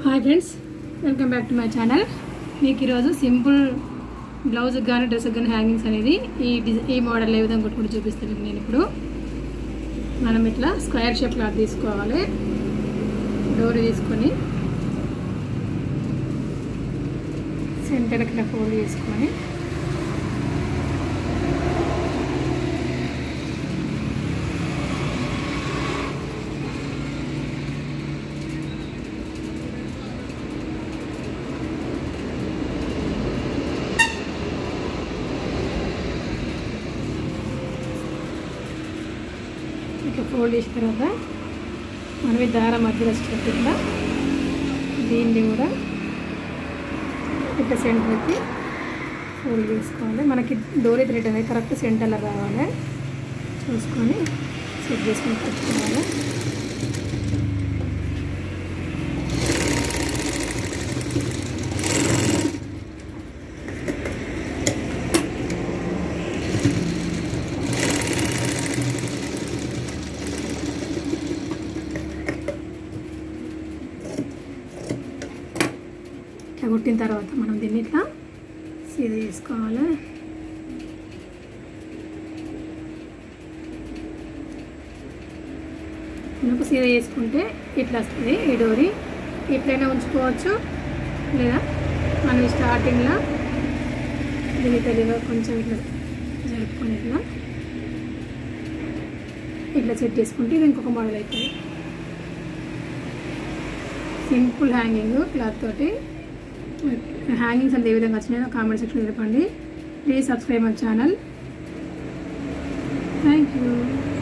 hi friends welcome back to my channel మీకు ఈరోజు simple బ్లౌజ్కి కానీ డ్రెస్కి కానీ హ్యాంగింగ్స్ అనేది ఈ డిజై ఈ మోడల్ ఏ విధంగా కొట్టుకుంటూ చూపిస్తాను నేను ఇప్పుడు మనం ఇట్లా స్క్వేర్ షేప్ క్లాత్ తీసుకోవాలి డోరీ తీసుకొని సెంటర్కి ఇట్లా ఫోల్డ్ చేసుకొని ఇట్లా ఫోల్డ్ చేసిన తర్వాత మనం ఈ దారం మధ్యలో వచ్చేటట్టు ఇట్లా దీన్ని కూడా ఇట్లా సెంటర్కి ఫోల్డ్ చేసుకోవాలి మనకి డోరీ థ్రెడ్ అనేది కరెక్ట్ సెంటర్లో రావాలి చూసుకొని సెట్ చేసుకొని పెట్టుకోవాలి ఇట్లా కుట్టిన తర్వాత మనం దీన్ని ఇట్లా సీదా చేసుకోవాలి మనకు సీదా చేసుకుంటే ఇట్లా వస్తుంది ఈ డోరీ ఇట్లయినా ఉంచుకోవచ్చు లేదా మనం స్టార్టింగ్లో దీన్ని తెలివిగా కొంచెం ఇట్లా జరుపుకొని ఇట్లా ఇట్లా సెట్ చేసుకుంటే ఇది ఇంకొక మోడల్ అవుతుంది సింపుల్ హ్యాంగింగ్ క్లాత్ తోటి హ్యాంగింగ్స్ అంటే ఏ విధంగా వచ్చినాయో కామెంట్ సెక్షన్ చెప్పండి please subscribe my channel thank you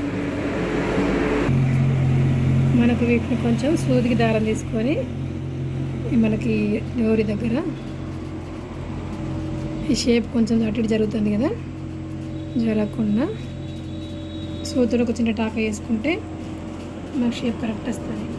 మనకు వీటిని కొంచెం సూదికి దారం తీసుకొని మనకి డోరీ దగ్గర ఈ షేప్ కొంచెం అటు ఇటు జరుగుతుంది కదా జరగకుండా సూతుడు ఒక చిన్న టాక వేసుకుంటే మనకు షేప్ కరెక్ట్ వస్తుంది